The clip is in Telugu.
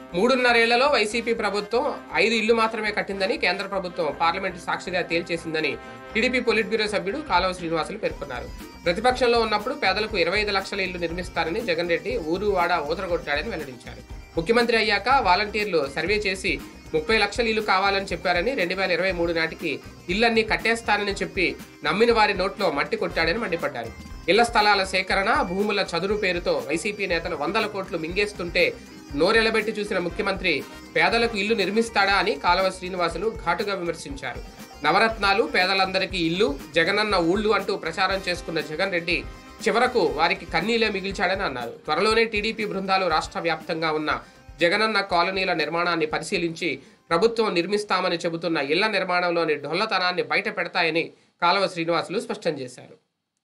మూడున్నరేళ్లలో వైసీపీ ప్రభుత్వం ఐదు ఇళ్లు మాత్రమే కట్టిందని కేంద్ర ప్రభుత్వం పార్లమెంటు సాక్షిగా తేల్చేసిందని టీడీపీ పొలిట్ బ్యూరో సభ్యుడు కాలువ శ్రీనివాసులు పేర్కొన్నారు ప్రతిపక్షంలో ఉన్నప్పుడు పేదలకు ఇరవై ఐదు లక్షల ఇళ్లు నిర్మిస్తారని జగన్ రెడ్డి ఊరు వాడ ఊతరగొట్టాడని వెల్లడించారు ముఖ్యమంత్రి అయ్యాక వాలంటీర్లు సర్వే చేసి ముప్పై లక్షల ఇల్లు కావాలని చెప్పారని రెండు వేల ఇరవై మూడు నాటికి ఇళ్లన్నీ కట్టేస్తానని చెప్పి నమ్మిన వారి నోట్లో మట్టి కొట్టాడని మండిపడ్డారు ఇళ్ల స్థలాల సేకరణ భూముల చదురు పేరుతో వైసీపీ నేతలు వందల కోట్లు మింగేస్తుంటే నోరెలబెట్టి చూసిన ముఖ్యమంత్రి పేదలకు ఇల్లు నిర్మిస్తాడా అని కాలువ శ్రీనివాసులు ఘాటుగా విమర్శించారు నవరత్నాలు పేదలందరికీ ఇల్లు జగనన్న ఊళ్ళు అంటూ ప్రచారం చేసుకున్న జగన్ రెడ్డి చివరకు వారికి కన్నీలే మిగిల్చాడని అన్నారు త్వరలోనే టీడీపీ బృందాలు రాష్ట్ర వ్యాప్తంగా ఉన్న జగనన్న కాలనీల నిర్మాణాన్ని పరిశీలించి ప్రభుత్వం నిర్మిస్తామని చెబుతున్న ఇళ్ల నిర్మాణంలోని డొల్లతనాన్ని బయట పెడతాయని కాలువ శ్రీనివాసులు స్పష్టం చేశారు